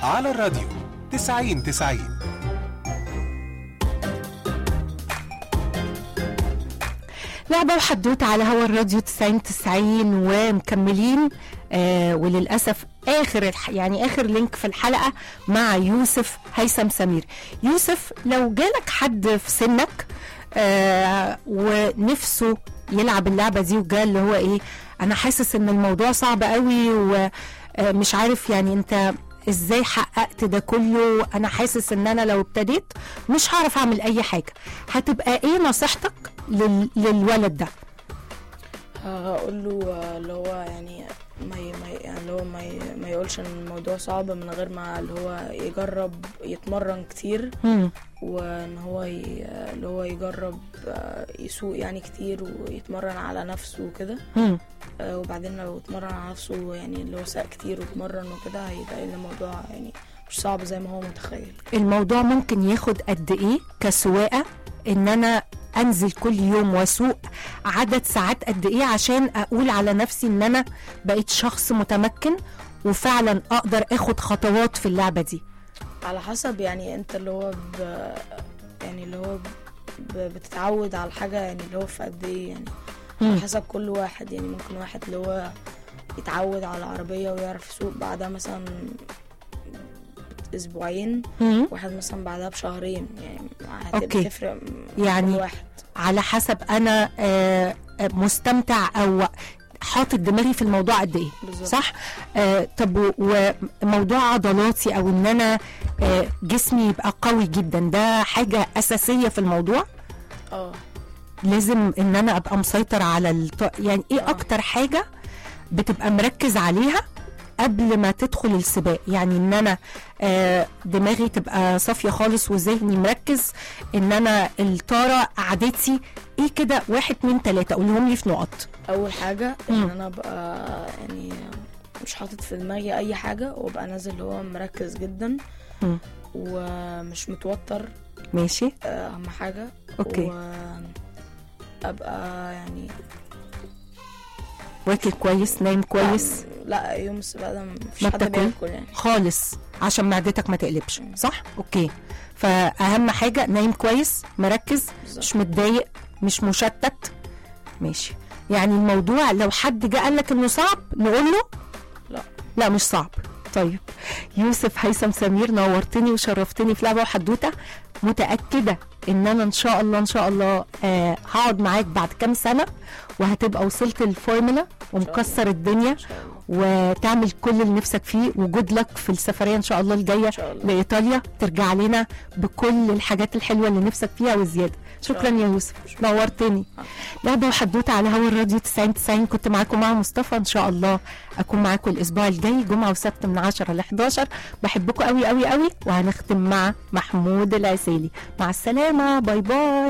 على الراديو 90 90 لعبة وحدوتة على هوا الراديو 90 90 ومكملين آه وللأسف آخر الح... يعني آخر لينك في الحلقة مع يوسف هيثم سمير يوسف لو جالك حد في سنك آه ونفسه يلعب اللعبة دي وجال اللي هو إيه أنا حاسس إن الموضوع صعب قوي ومش عارف يعني أنت ازاي حققت ده كله انا حاسس ان انا لو ابتديت مش هعرف اعمل اي حاجه هتبقى ايه نصيحتك لل... للولد ده هقول له اللي هو يعني ما ي- ما ي- يعني اللي هو ما, ي- ما يقولش ان الموضوع صعب من غير ما اللي هو يجرب يتمرن كتير مم. وان هو ي- اللي هو يجرب آه، يسوق يعني كتير ويتمرن على نفسه وكده مم. آه، وبعدين لو اتمرن على نفسه يعني اللي هو ساق كتير واتمرن وكده هيلاقي ان الموضوع يعني مش صعب زي ما هو متخيل الموضوع ممكن ياخد قد ايه كسواقه ان انا انزل كل يوم واسوق عدد ساعات قد ايه عشان اقول على نفسي ان انا بقيت شخص متمكن وفعلا اقدر اخد خطوات في اللعبه دي على حسب يعني انت اللي هو ب... يعني اللي هو ب... بتتعود على الحاجة يعني اللي هو في قد ايه يعني مم. على حسب كل واحد يعني ممكن واحد اللي هو يتعود على العربية ويعرف يسوق بعدها مثلا اسبوعين مم. واحد مثلا بعدها بشهرين يعني أوكي. هتبقى تفرق من يعني كل واحد على حسب انا آه، آه، مستمتع او حاطط دماغي في الموضوع قد ايه بالظبط. صح آه طب و- وموضوع عضلاتي او ان انا آه جسمي يبقى قوي جدا ده حاجه اساسيه في الموضوع اه لازم ان انا ابقى مسيطر على الط... يعني ايه آه. اكتر حاجه بتبقى مركز عليها قبل ما تدخل السباق يعني ان انا آه دماغي تبقى صافيه خالص وذهني مركز ان انا الطاره قعدتي ايه كده واحد اتنين تلاته قولهم لي في نقط اول حاجة مم. ان انا ابقى يعني مش حاطط في دماغي اي حاجة وابقى نازل اللي هو مركز جدا مم. ومش متوتر ماشي اهم حاجه أوكي. ابقى يعني واكل كويس نايم كويس لا يوم السباق ده مفيش ما حد بتاكل؟ بياكل يعني خالص عشان معدتك ما تقلبش صح اوكي فاهم حاجه نايم كويس مركز بالظبط. مش متضايق مش مشتت ماشي يعني الموضوع لو حد جه قال لك انه صعب نقول له لا لا مش صعب طيب يوسف هيثم سمير نورتني وشرفتني في لعبه وحدوته متاكده ان انا ان شاء الله ان شاء الله آه هقعد معاك بعد كام سنه وهتبقى وصلت الفورمولا ومكسر الدنيا ان شاء الله وتعمل كل اللي نفسك فيه وجود لك في السفريه ان شاء الله الجايه شاء الله. لايطاليا ترجع لنا بكل الحاجات الحلوه اللي نفسك فيها وزياده شكرا الله. يا يوسف نورتني لعبه وحدوته على هوا الراديو 90 90 كنت معاكم مع مصطفى ان شاء الله اكون معاكم الاسبوع الجاي جمعه وسبت من 10 ل 11 بحبكم قوي قوي قوي وهنختم مع محمود العسيلي مع السلامه باي باي